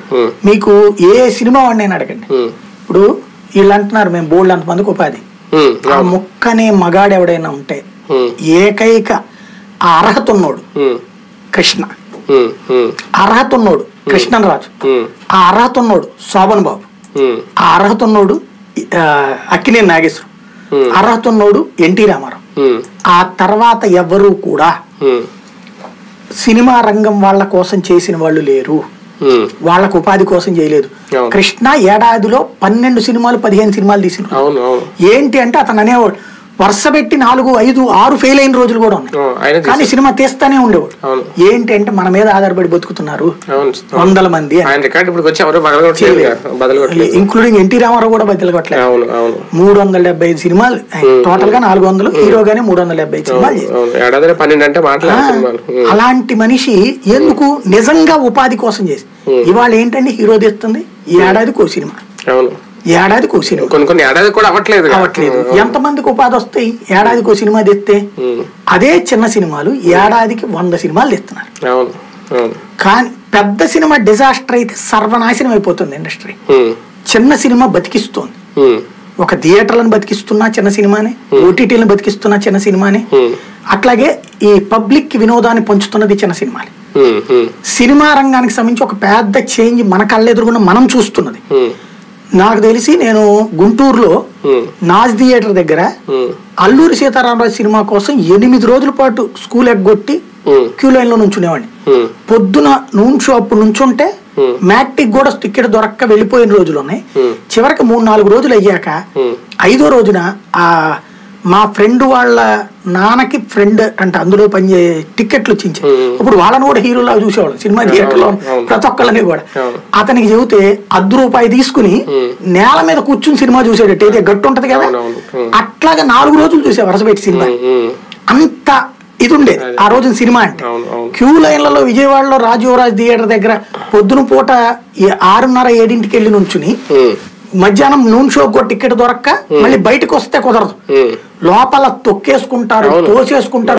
ఉమ్, మీకు ఏ సినిమా వాడిని అడగండి ఉమ్, ఇప్పుడు వీళ్ళు అంటున్నారు మేము బోల్డ్ అంతమందికి ఉపాధి ఉమ్, ఆ ముక్కనే మగాడు ఎవడైనా ఉంటే ఉమ్, ఏకైక ఆ అర్హత ఉన్నోడు ఉమ్, కృష్ణ ఉమ్, ఉమ్, అర్హత ఉన్నోడు కృష్ణరాజు ఉమ్, ఆ అర్హత ఉన్నోడు శోభన్ బాబు ఉమ్, ఆ అర్హత ఉన్నోడు ఆ, అక్కినేని నాగేశ్వరం ఉమ్, అర్హత ఉన్నోడు ఎన్టీ రామారావు ఉమ్, ఆ తర్వాత ఎవ్వరూ కూడా ఉమ్, సినిమా రంగం వాళ్ళ కోసం చేసిన వాళ్ళు లేరు ఉమ్, వాళ్ళకు ఉపాధి కోసం చేయలేదు అవును. కృష్ణ ఏడాదిలో పన్నెండు సినిమాలు పదిహేను సినిమాలు తీసిన అవును అవును ఏంటి అంటే అతను అనేవాడు వరుస పెట్టి నాలుగు ఐదు ఆరు ఫెయిల్ అయిన రోజులు కూడా ఉన్నాయి ఆ, ఆయన కానీ తీసి- సినిమా తీస్తానే ఉండేవాడు అవును ఏంటి అంటే మన మీద ఆధారపడి బతుకుతున్నారు అవును వందల మంది అని. ఆయన రికార్డు ఇప్పుడు వచ్చి ఎవరు బదలగొట్టలేదు కదా, బదలగొట్టలేదు ఇంక్లూడింగ్ ఎన్టీ రామారావు కూడా బద్దలు కొట్టలేదు అవును అవును మూడు వందల డెబ్బై ఐదు సినిమాలు టోటల్ గా నాలుగు వందలు హీరోగానే మూడు వందల డెబ్బై ఐదు సినిమాలు చేశారు. అవును ఏడాదిలో పన్నెండు అంటే మాట్లాడే ఆ, సినిమాలు ఉమ్, అలాంటి మనిషి ఎందుకు నిజంగా ఉపాధి కోసం చేసి ఇవాళ ఏంటంటే హీరో తెస్తుంది ఈ ఏడాదికి ఓ సినిమా అవును ఏడాదికి ఓ సినిమా కొన్ని కొన్ని ఏడాది కూడా అవ్వట్లేదు కదా. అవ్వట్లేదు ఎంతమందికి ఉపాధి వస్తాయి ఏడాదికి ఓ సినిమా తెస్తే ఉమ్, అదే చిన్న సినిమాలు ఏడాదికి వంద సినిమాలు తెస్తున్నారు అవును అవును కానీ పెద్ద సినిమా డిజాస్టర్ అయితే సర్వనాశనం అయిపోతుంది ఇండస్ట్రీ ఉమ్, చిన్న సినిమా బతికిస్తోంది ఉమ్, ఒక థియేటర్లను బతికిస్తున్నా చిన్న సినిమానే ఓటీటీలను బతికిస్తున్నా చిన్న సినిమానే ఉమ్, అట్లాగే ఈ పబ్లిక్ వినోదాన్ని పంచుతున్నది చిన్న సినిమాలే ఉమ్, ఉమ్, సినిమా రంగానికి సంబంధించి ఒక పెద్ద చేంజ్ మన కళ్ళెదురుగున్న మనం చూస్తున్నది ఉమ్, నాకు తెలిసి నేను గుంటూరులో ఉమ్, నాజ్ థియేటర్ దగ్గర ఉమ్, అల్లూరి సీతారామరాజు సినిమా కోసం ఎనిమిది రోజుల పాటు స్కూల్ ఎగ్గొట్టి ఉమ్, క్యూ లైన్ లో నుంచునేవాడిని ఉమ్, పొద్దున నూన్ షో అప్పుడు నుంచుంటే Hmm. మ్యాట్రిక్ కూడా టికెట్ దొరక్క వెళ్ళిపోయిన రోజులు ఉన్నాయి Hmm. చివరికి మూడు నాలుగు రోజులు అయ్యాక Hmm. ఐదో రోజున ఆ మా ఫ్రెండ్ వాళ్ళ నాన్నకి ఫ్రెండ్ అంటే అందులో పనిచే టికెట్లు ఇచ్చించి Hmm. ఇప్పుడు వాళ్ళని కూడా హీరోలా చూసేవాళ్ళు సినిమా థియేటర్లో అవును. ప్రతి ఒక్కళ్ళని కూడా అవును. అతనికి చెబితే అర్ధ రూపాయి తీసుకుని Hmm. నేల మీద కూర్చుని సినిమా చూసాడట ఏదో గట్టు ఉంటది కదా అవునవును. Hmm. అట్లాగా నాలుగు రోజులు చూసే వరుస పెట్టి సినిమా ఉమ్, ఉమ్, అంత ఇది ఉండేది అదే. ఆ రోజున సినిమా అంటే అవును అవును క్యూ లైన్లలో విజయవాడలో రాజీవరాజ్ థియేటర్ దగ్గర పొద్దున పూట ఈ ఆరున్నర ఏడింటికి వెళ్ళి నుంచుని ఉమ్, మధ్యాహ్నం నూన్ షో కూడా టికెట్ దొరక్క మళ్ళీ బయటకు వస్తే కుదరదు ఉమ్. లోపల తొక్కేసుకుంటారు అవును. తోసేసుకుంటారు